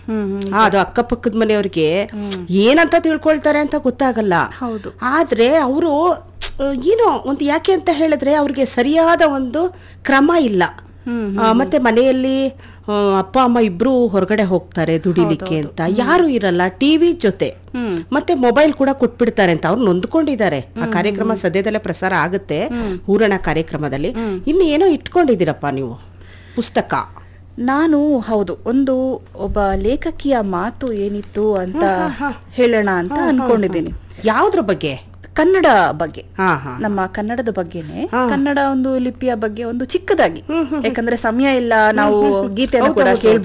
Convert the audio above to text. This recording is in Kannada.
ಹ್ಮ್ ಹ್ಮ್ ಆ, ಅದು ಅಕ್ಕಪಕ್ಕದ ಮನೆಯವ್ರಿಗೆ ಏನಂತ ತಿಳ್ಕೊಳ್ತಾರೆ ಅಂತ ಗೊತ್ತಾಗಲ್ಲ ಹೌದು ಆದ್ರೆ ಅವರು ಏನೋ ಒಂದು ಯಾಕೆ ಅಂತ ಹೇಳಿದ್ರೆ ಅವ್ರಿಗೆ ಸರಿಯಾದ ಒಂದು ಕ್ರಮ ಇಲ್ಲ ಹ್ಮ್ ಆ, ಮತ್ತೆ ಮನೆಯಲ್ಲಿ ಆ, ಅಪ್ಪ ಅಮ್ಮ ಇಬ್ರು ಹೊರಗಡೆ ಹೋಗ್ತಾರೆ ದುಡಿಲಿಕ್ಕೆ ಅಂತ ಯಾರು ಇರಲ್ಲ ಟಿವಿ ಜೊತೆ ಹ್ಮ್ ಮತ್ತೆ ಮೊಬೈಲ್ ಕೂಡ ಕೊಟ್ಬಿಡ್ತಾರೆ ಅಂತ ಅವ್ರು ನೊಂದ್ಕೊಂಡಿದ್ದಾರೆ ಆ ಕಾರ್ಯಕ್ರಮ ಸದ್ಯದಲ್ಲೇ ಪ್ರಸಾರ ಆಗುತ್ತೆ ಹೂರಣ ಕಾರ್ಯಕ್ರಮದಲ್ಲಿ ಇನ್ನು ಏನೋ ಇಟ್ಕೊಂಡಿದ್ದೀರಪ್ಪ ನೀವು ಪುಸ್ತಕ ನಾನು ಹೌದು ಒಂದು ಒಬ್ಬ ಲೇಖಕಿಯ ಮಾತು ಏನಿತ್ತು ಅಂತ ಹೇಳೋಣ ಅಂತ ಅನ್ಕೊಂಡಿದ್ದೀನಿ ಯಾವ್ದ್ರ ಬಗ್ಗೆ ಕನ್ನಡ ಬಗ್ಗೆ ಹಾ ಹಾ ನಮ್ಮ ಕನ್ನಡದ ಬಗ್ಗೆನೆ ಕನ್ನಡ ಒಂದು ಲಿಪಿಯ ಬಗ್ಗೆ ಒಂದು ಚಿಕ್ಕದಾಗಿ ಯಾಕಂದ್ರೆ ಸಮಯ ಇಲ್ಲ ನಾವು ಗೀತೆಯನ್ನು ಕೂಡ ಕೇಳ್ಬೋದು